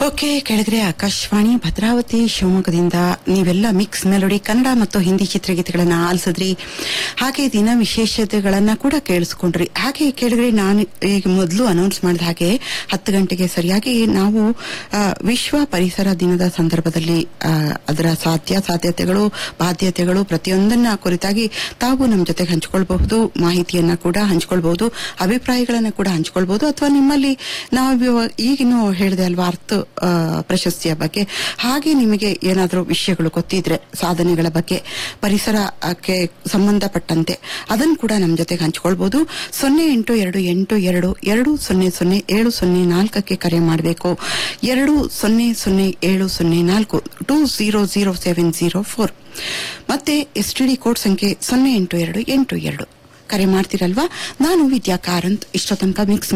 okay ಕೆಳಗರೆ ಆಕಾಶವಾಣಿ ಭದ್ರಾವತಿ ಶಿವಮೊಗ್ಗದಿಂದ ನೀವೆಲ್ಲ ಮಿಕ್ಸ್ ಮೆಲೋಡಿ ಕನ್ನಡ ಮತ್ತು ಹಿಂದಿ ಚಿತ್ರಗೀತೆಗಳನ್ನ ಆಲಿಸಿದ್ರಿ ಹಾಗೆ ದಿನ ವಿಶೇಷತೆಗಳನ್ನ ಕೂಡ ಕೇಳಿಸ್ಕೊಂಡ್ರಿ ಹಾಗೆ ಕೆಳಗಡೆ ನಾನು ಈಗ ಮೊದಲು ಅನೌನ್ಸ್ ಮಾಡಿದ ಹಾಗೆ ಹತ್ತು ಗಂಟೆಗೆ ಸರಿಯಾಗಿ ನಾವು ಆ, ವಿಶ್ವ ಪರಿಸರ ದಿನದ ಸಂದರ್ಭದಲ್ಲಿ ಆ, ಅದರ ಸಾಧ್ಯ ಸಾಧ್ಯತೆಗಳು ಬಾಧ್ಯತೆಗಳು ಪ್ರತಿಯೊಂದನ್ನ ಕುರಿತಾಗಿ ತಾವು ನಮ್ಮ ಜೊತೆಗೆ ಹಂಚಿಕೊಳ್ಬಹುದು ಮಾಹಿತಿಯನ್ನ ಕೂಡ ಹಂಚಿಕೊಳ್ಬಹುದು ಅಭಿಪ್ರಾಯಗಳನ್ನ ಕೂಡ ಹಂಚಿಕೊಳ್ಬಹುದು ಅಥವಾ ನಿಮ್ಮಲ್ಲಿ ನಾವು ಇವ- ಈಗಿನೂ ಹೇಳಿದೆ ಅಲ್ವಾ ಅರ್ಥ ಆ, ಪ್ರಶಸ್ತಿಯ ಬಗ್ಗೆ ಹಾಗೆ ನಿಮಗೆ ಏನಾದರೂ ವಿಷಯಗಳು ಗೊತ್ತಿದ್ರೆ ಸಾಧನೆಗಳ ಬಗ್ಗೆ ಪರಿಸರಕ್ಕೆ ಸಂಬಂಧಪಟ್ಟಂತೆ ಅದನ್ನು ಕೂಡ ನಮ್ಮ ಜೊತೆಗೆ ಹಂಚಿಕೊಳ್ಬಹುದು ಸೊನ್ನೆ ಎಂಟು ಎರಡು ಎಂಟು ಎರಡು ಎರಡು ಸೊನ್ನೆ ಸೊನ್ನೆ ಏಳು ಸೊನ್ನೆ ನಾಲ್ಕಕ್ಕೆ ಕರೆ ಮಾಡಬೇಕು ಎರಡು ಸೊನ್ನೆ ಸೊನ್ನೆ ಏಳು ಸೊನ್ನೆ ನಾಲ್ಕು two zero zero seven zero four ಮತ್ತೆ ಎಸ್ ಟಿ ಡಿ ಕೋಡ್ ಸಂಖ್ಯೆ ಸೊನ್ನೆ ಎಂಟು ಎರಡು ಎಂಟು ಎರಡು ಕರೆ ಮಾಡ್ತಿರಲ್ವಾ ನಾನು ವಿದ್ಯಾ ಕಾರಂತ್ ಇಷ್ಟೋ ತನಕ ಮಿಕ್ಸ್